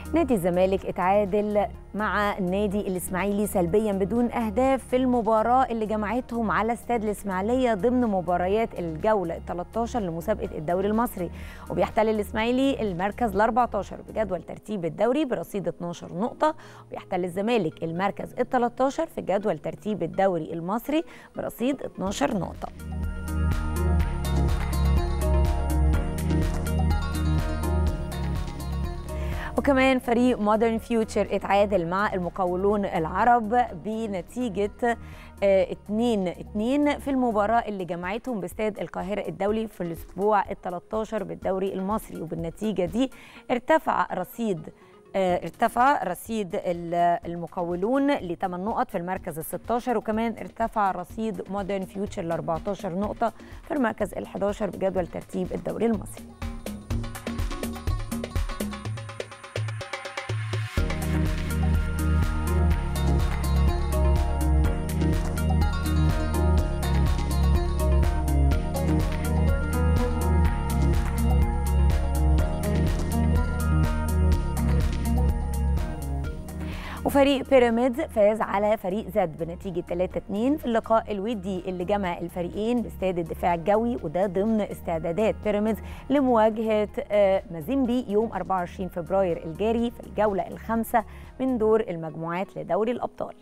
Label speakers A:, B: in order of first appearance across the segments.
A: نادي الزمالك اتعادل مع النادي الاسماعيلي سلبيا بدون اهداف في المباراه اللي جمعتهم على استاد الاسماعيليه ضمن مباريات الجوله 13 لمسابقه الدوري المصري وبيحتل الاسماعيلي المركز ال 14 بجدول ترتيب الدوري برصيد 12 نقطه وبيحتل الزمالك المركز ال 13 في جدول ترتيب الدوري المصري برصيد 12 نقطه وكمان فريق مودرن فيوتشر اتعادل مع المقاولون العرب بنتيجة 2 2 في المباراة اللي جمعتهم باستاد القاهرة الدولي في الأسبوع ال 13 بالدوري المصري وبالنتيجة دي ارتفع رصيد ارتفع رصيد المقاولون ل 8 نقط في المركز ال 16 وكمان ارتفع رصيد مودرن فيوتشر ل 14 نقطة في المركز ال 11 بجدول ترتيب الدوري المصري. وفريق بيراميدز فاز على فريق زد بنتيجة 3-2 في اللقاء الودي اللي جمع الفريقين باستاد الدفاع الجوي وده ضمن استعدادات بيراميدز لمواجهة مازيمبي يوم 24 فبراير الجاري في الجولة الخامسة من دور المجموعات لدوري الأبطال.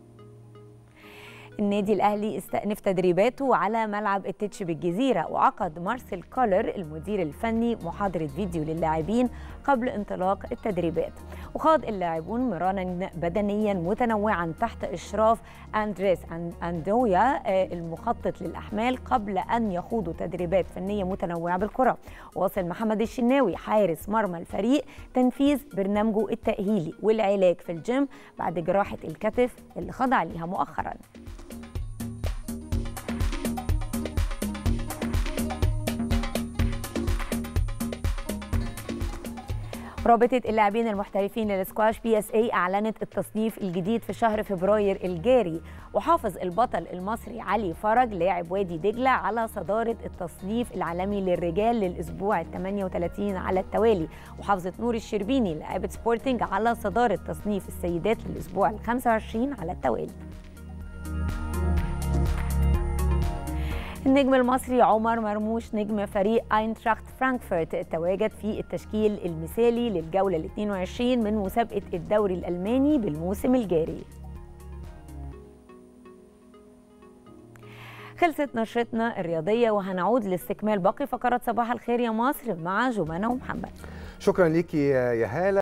A: النادي الاهلي استأنف تدريباته على ملعب التتش بالجزيره وعقد مارسيل كولر المدير الفني محاضره فيديو للاعبين قبل انطلاق التدريبات وخاض اللاعبون مرانا بدنيا متنوعا تحت اشراف اندريس اندويا المخطط للاحمال قبل ان يخوضوا تدريبات فنيه متنوعه بالكره واصل محمد الشناوي حارس مرمى الفريق تنفيذ برنامجه التاهيلي والعلاج في الجيم بعد جراحه الكتف اللي خضع ليها مؤخرا رابطة اللاعبين المحترفين للسكواش بي اس اي اعلنت التصنيف الجديد في شهر فبراير الجاري وحافظ البطل المصري علي فرج لاعب وادي دجلة على صدارة التصنيف العالمي للرجال للاسبوع ال 38 على التوالي وحافظت نور الشربيني لاعبة سبورتنج على صدارة تصنيف السيدات للاسبوع ال 25 على التوالي النجم المصري عمر مرموش نجم فريق اينتراخت فرانكفورت تواجد في التشكيل المثالي للجولة ال 22 من مسابقة الدوري الألماني بالموسم الجاري خلصت نشرتنا الرياضية وهنعود لاستكمال باقي فقرات صباح الخير يا مصر مع جمانة ومحمد
B: شكرا ليكي يا هالة